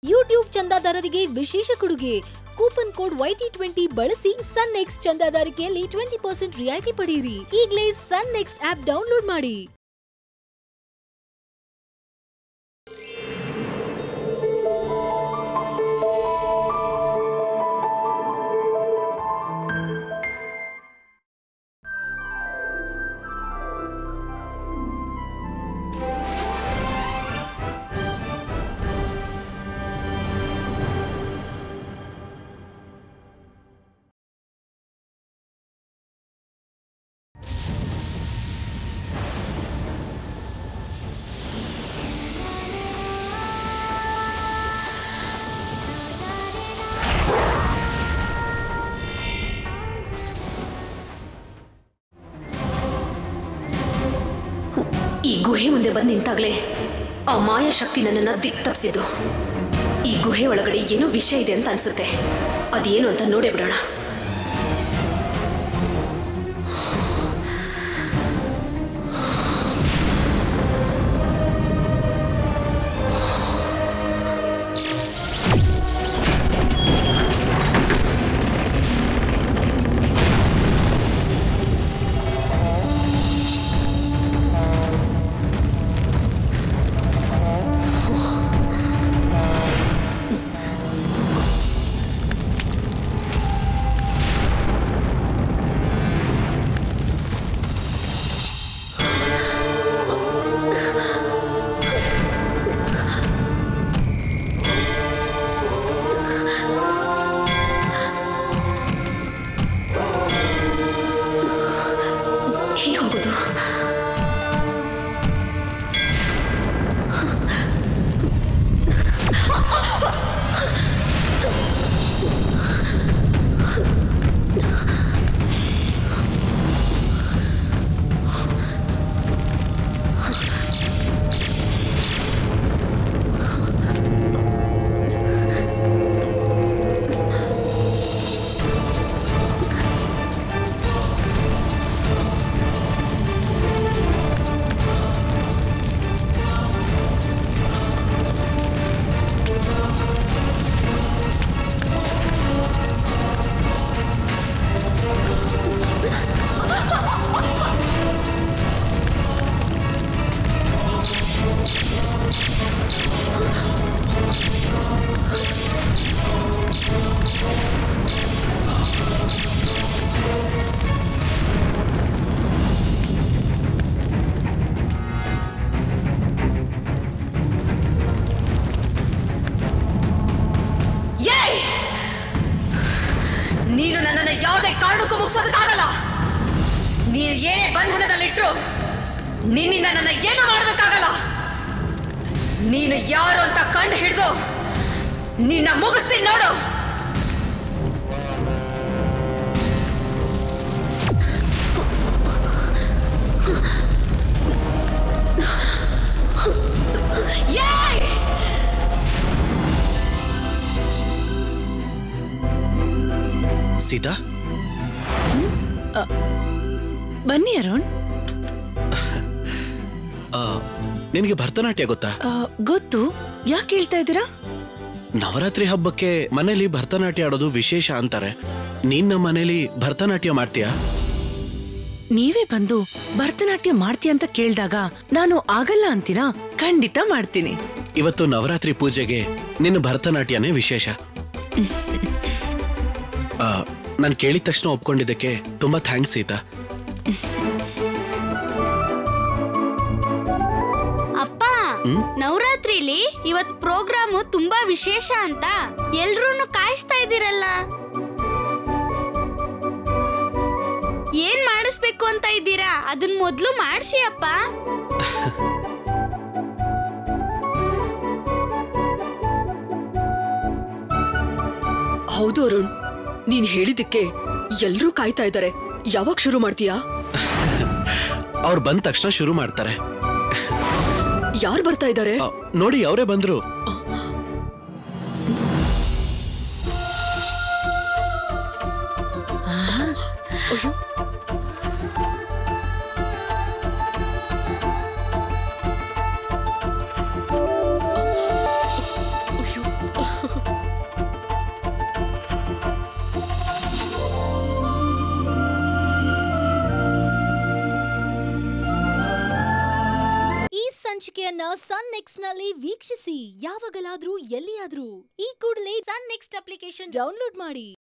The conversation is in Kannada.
ಯೂಟ್ಯೂಬ್ ಚಂದಾದಾರರಿಗೆ ವಿಶೇಷ ಕೊಡುಗೆ ಕೂಪನ್ ಕೋಡ್ ವೈಟಿ ಟ್ವೆಂಟಿ ಬಳಸಿ ಸನ್ ನೆಕ್ಸ್ಟ್ ಚಂದಾದಾರಿಕೆಯಲ್ಲಿ ಟ್ವೆಂಟಿ ಪರ್ಸೆಂಟ್ ರಿಯಾಯಿತಿ ಪಡೆಯಿರಿ ಈಗಲೇ ಸನ್ ನೆಕ್ಸ್ಟ್ ಆಪ್ ಡೌನ್ಲೋಡ್ ಮಾಡಿ ಈ ಗುಹೆ ಮುಂದೆ ಬಂದು ನಿಂತಾಗ್ಲೇ ಆ ಮಾಯಾಶಕ್ತಿ ನನ್ನನ್ನ ದಿಕ್ ತಪ್ಸಿದ್ದು ಈ ಗುಹೆ ಒಳಗಡೆ ಏನೋ ವಿಷಯ ಇದೆ ಅಂತ ಅನ್ಸುತ್ತೆ ಅದೇನು ಅಂತ ನೋಡೇ ಬಿಡೋಣ ಹೇಗೆ ಹೋಗೋದು ಏಯ್! ನೀನು ನನ್ನನ್ನು ಯಾವುದೇ ಕಾರಣಕ್ಕೂ ಮುಗಿಸೋದಕ್ಕಾಗಲ್ಲ ನೀನು ಏನೇ ಬಂಧನದಲ್ಲಿಟ್ರು ನಿನ್ನಿಂದ ನನ್ನ ಏನು ಮಾಡೋದಕ್ಕಾಗಲ್ಲ ನೀನು ಯಾರು ಅಂತ ಕಂಡು ಹಿಡಿದು ನಿನ್ನ ಮುಗಿಸ್ತೀನಿ ನೋಡು ಏಯ್! ಸೀತಾ ಬನ್ನಿ ಅರುಣ್ ಆ, ನಿನಗೆ ಭರತನಾಟ್ಯ ಗೊತ್ತಾ ಆ, ಗೊತ್ತು ಯಾಕೆ ಹೇಳ್ತಾ ಇದ್ದೀರಾ ನವರಾತ್ರಿ ಹಬ್ಬಕ್ಕೆ ಮನೇಲಿ ಭರತನಾಟ್ಯ ಆಡೋದು ವಿಶೇಷ ಅಂತಾರೆ ನೀನ್ ನಮ್ಮ ಮನೇಲಿ ಭರತನಾಟ್ಯ ಮಾಡ್ತೀಯಾ ನೀವೇ ಬಂದು ಭರತನಾಟ್ಯ ಮಾಡ್ತೀಯ ಅಂತ ಕೇಳಿದಾಗ ನಾನು ಆಗಲ್ಲ ಅಂತೀನಾ ಖಂಡಿತ ಮಾಡ್ತೀನಿ ಇವತ್ತು ನವರಾತ್ರಿ ಪೂಜೆಗೆ ನಿನ್ನ ಭರತನಾಟ್ಯನೇ ವಿಶೇಷ ನಾನು ಕೇಳಿದ ತಕ್ಷಣ ಒಪ್ಕೊಂಡಿದ್ದಕ್ಕೆ ತುಂಬಾ ಥ್ಯಾಂಕ್ಸ್ ಸೀತಾ ಅಪ್ಪ ನವರಾತ್ರಿಲಿ ಇವತ್ ಪ್ರೋಗ್ರಾಮು ತುಂಬಾ ವಿಶೇಷ ಅಂತ ಎಲ್ರೂನು ಕಾಯಿಸ್ತಾ ಇದ್ದೀರಲ್ಲ ಏನ್ ಮಾಡಿಸ್ಬೇಕು ಅಂತ ಇದ್ದೀರಾ ಅದನ್ ಮೊದ್ಲು ಮಾಡಿಸಿ ಅಪ್ಪ ಹೌದು ಅರುಣ್ ನೀನ್ ಹೇಳಿದ್ದಕ್ಕೆ ಎಲ್ರೂ ಕಾಯ್ತಾ ಇದ್ದಾರೆ ಯಾವಾಗ ಶುರು ಮಾಡ್ತೀಯಾ ಅವ್ರು ಬಂದ ತಕ್ಷಣ ಶುರು ಮಾಡ್ತಾರೆ ಯಾರು ಬರ್ತಾ ಇದ್ದಾರೆ ಆ, ನೋಡಿ ಅವರೇ ಬಂದ್ರು ಸಂಚಿಕೆಯನ್ನ ಸನ್ ನೆಕ್ಸ್ಟ್ ನಲ್ಲಿ ವೀಕ್ಷಿಸಿ ಯಾವಾಗಲಾದ್ರೂ ಎಲ್ಲಿಯಾದ್ರೂ ಈ ಕೂಡಲೇ ಸನ್ ನೆಕ್ಸ್ಟ್ ಅಪ್ಲಿಕೇಶನ್ ಡೌನ್ಲೋಡ್ ಮಾಡಿ